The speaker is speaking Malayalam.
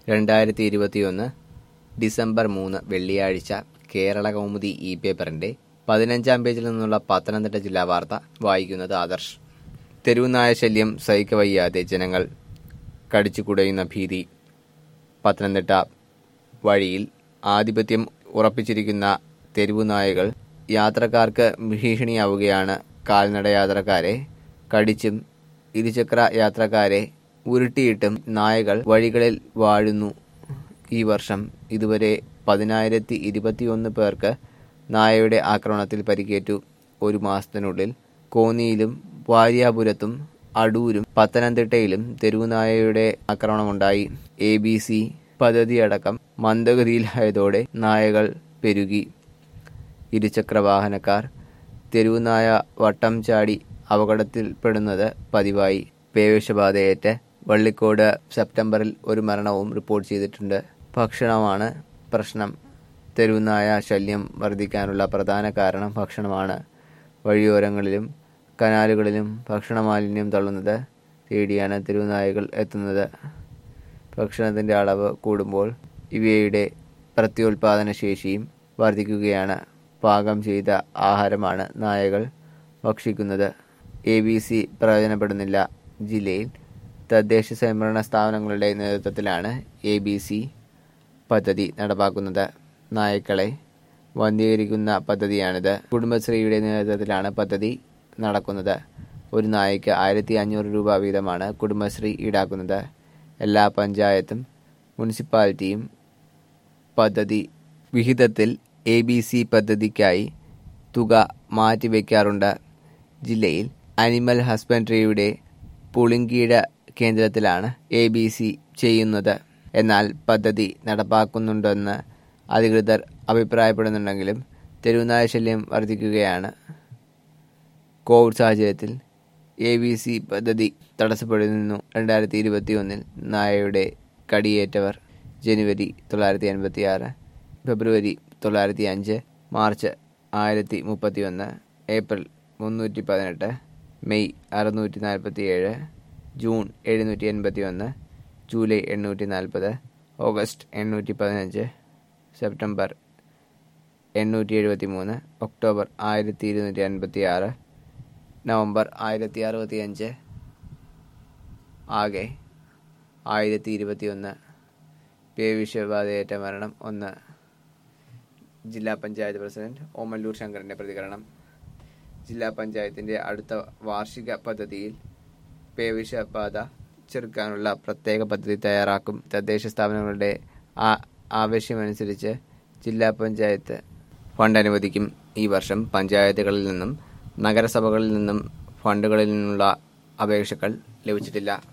രണ്ടായിരത്തി ഇരുപത്തിയൊന്ന് ഡിസംബർ മൂന്ന് വെള്ളിയാഴ്ച കേരള കൗമുദി ഇ പേപ്പറിന്റെ പതിനഞ്ചാം പേജിൽ നിന്നുള്ള പത്തനംതിട്ട ജില്ലാ വാർത്ത വായിക്കുന്നത് ആദർശ് തെരുവുനായ ശല്യം സഹിക്കവയ്യാതെ ജനങ്ങൾ കടിച്ചു കുടയുന്ന ഭീതി പത്തനംതിട്ട വഴിയിൽ ആധിപത്യം ഉറപ്പിച്ചിരിക്കുന്ന തെരുവുനായകൾ യാത്രക്കാർക്ക് ഭീഷണിയാവുകയാണ് കാൽനട യാത്രക്കാരെ കടിച്ചും ഇരുചക്ര യാത്രക്കാരെ ഉരുട്ടിയിട്ടും നായകൾ വഴികളിൽ വാഴുന്നു ഈ വർഷം ഇതുവരെ പതിനായിരത്തി ഇരുപത്തിയൊന്ന് പേർക്ക് നായയുടെ ആക്രമണത്തിൽ പരിക്കേറ്റു ഒരു മാസത്തിനുള്ളിൽ കോന്നിയിലും വാര്യാപുരത്തും അടൂരും പത്തനംതിട്ടയിലും തെരുവുനായയുടെ ആക്രമണമുണ്ടായി എ ബി സി പദ്ധതിയടക്കം മന്ദഗതിയിലായതോടെ നായകൾ പെരുകി ഇരുചക്ര വാഹനക്കാർ തെരുവുനായ വട്ടം ചാടി അപകടത്തിൽപ്പെടുന്നത് പതിവായി പേവിഷബാധയേറ്റ് വള്ളിക്കോട് സെപ്റ്റംബറിൽ ഒരു മരണവും റിപ്പോർട്ട് ചെയ്തിട്ടുണ്ട് ഭക്ഷണമാണ് പ്രശ്നം തെരുവുനായ ശല്യം വർദ്ധിക്കാനുള്ള പ്രധാന കാരണം ഭക്ഷണമാണ് വഴിയോരങ്ങളിലും കനാലുകളിലും ഭക്ഷണമാലിന്യം തള്ളുന്നത് തേടിയാണ് തെരുവുനായകൾ എത്തുന്നത് ഭക്ഷണത്തിൻ്റെ അളവ് കൂടുമ്പോൾ ഇവയുടെ പ്രത്യുൽപാദന ശേഷിയും വർദ്ധിക്കുകയാണ് പാകം ചെയ്ത ആഹാരമാണ് നായകൾ ഭക്ഷിക്കുന്നത് എ ബി സി പ്രയോജനപ്പെടുന്നില്ല ജില്ലയിൽ തദ്ദേശ സ്വയംഭരണ സ്ഥാപനങ്ങളുടെ നേതൃത്വത്തിലാണ് എ ബി സി പദ്ധതി നടപ്പാക്കുന്നത് നായ്ക്കളെ വന്ധീകരിക്കുന്ന പദ്ധതിയാണിത് കുടുംബശ്രീയുടെ നേതൃത്വത്തിലാണ് പദ്ധതി നടക്കുന്നത് ഒരു നായയ്ക്ക് ആയിരത്തി അഞ്ഞൂറ് രൂപ വീതമാണ് കുടുംബശ്രീ ഈടാക്കുന്നത് എല്ലാ പഞ്ചായത്തും മുനിസിപ്പാലിറ്റിയും പദ്ധതി വിഹിതത്തിൽ എ ബി സി പദ്ധതിക്കായി തുക മാറ്റിവെക്കാറുണ്ട് ജില്ലയിൽ അനിമൽ ഹസ്ബൻഡറിയുടെ പുളിങ്കീട കേന്ദ്രത്തിലാണ് എ ബി സി ചെയ്യുന്നത് എന്നാൽ പദ്ധതി നടപ്പാക്കുന്നുണ്ടെന്ന് അധികൃതർ അഭിപ്രായപ്പെടുന്നുണ്ടെങ്കിലും തെരുവുനായ ശല്യം വർദ്ധിക്കുകയാണ് കോവിഡ് സാഹചര്യത്തിൽ എ ബി സി പദ്ധതി തടസ്സപ്പെടുന്നു രണ്ടായിരത്തി ഇരുപത്തി ഒന്നിൽ നായയുടെ കടിയേറ്റവർ ജനുവരി തൊള്ളായിരത്തി എൺപത്തി ആറ് ഫെബ്രുവരി തൊള്ളായിരത്തി അഞ്ച് മാർച്ച് ആയിരത്തി മുപ്പത്തി ഒന്ന് ഏപ്രിൽ മുന്നൂറ്റി പതിനെട്ട് മെയ് അറുന്നൂറ്റി നാൽപ്പത്തി ഏഴ് ജൂൺ എഴുന്നൂറ്റി എൺപത്തി ഒന്ന് ജൂലൈ എണ്ണൂറ്റി നാൽപ്പത് ഓഗസ്റ്റ് എണ്ണൂറ്റി പതിനഞ്ച് സെപ്റ്റംബർ എണ്ണൂറ്റി എഴുപത്തി മൂന്ന് ഒക്ടോബർ ആയിരത്തി ഇരുന്നൂറ്റി അൻപത്തി ആറ് നവംബർ ആയിരത്തി അറുപത്തി അഞ്ച് ആകെ ആയിരത്തി ഇരുപത്തി ഒന്ന് പേവിഷബാധയേറ്റ മരണം ഒന്ന് ജില്ലാ പഞ്ചായത്ത് പ്രസിഡന്റ് ഓമല്ലൂർ ശങ്കറിന്റെ പ്രതികരണം ജില്ലാ പഞ്ചായത്തിന്റെ അടുത്ത വാർഷിക പദ്ധതിയിൽ പേവിഷബാധ ചെറുക്കാനുള്ള പ്രത്യേക പദ്ധതി തയ്യാറാക്കും തദ്ദേശ സ്ഥാപനങ്ങളുടെ ആ- ആവശ്യമനുസരിച്ച് ജില്ലാ പഞ്ചായത്ത് ഫണ്ട് അനുവദിക്കും ഈ വർഷം പഞ്ചായത്തുകളിൽ നിന്നും നഗരസഭകളിൽ നിന്നും ഫണ്ടുകളിൽ നിന്നുള്ള അപേക്ഷകൾ ലഭിച്ചിട്ടില്ല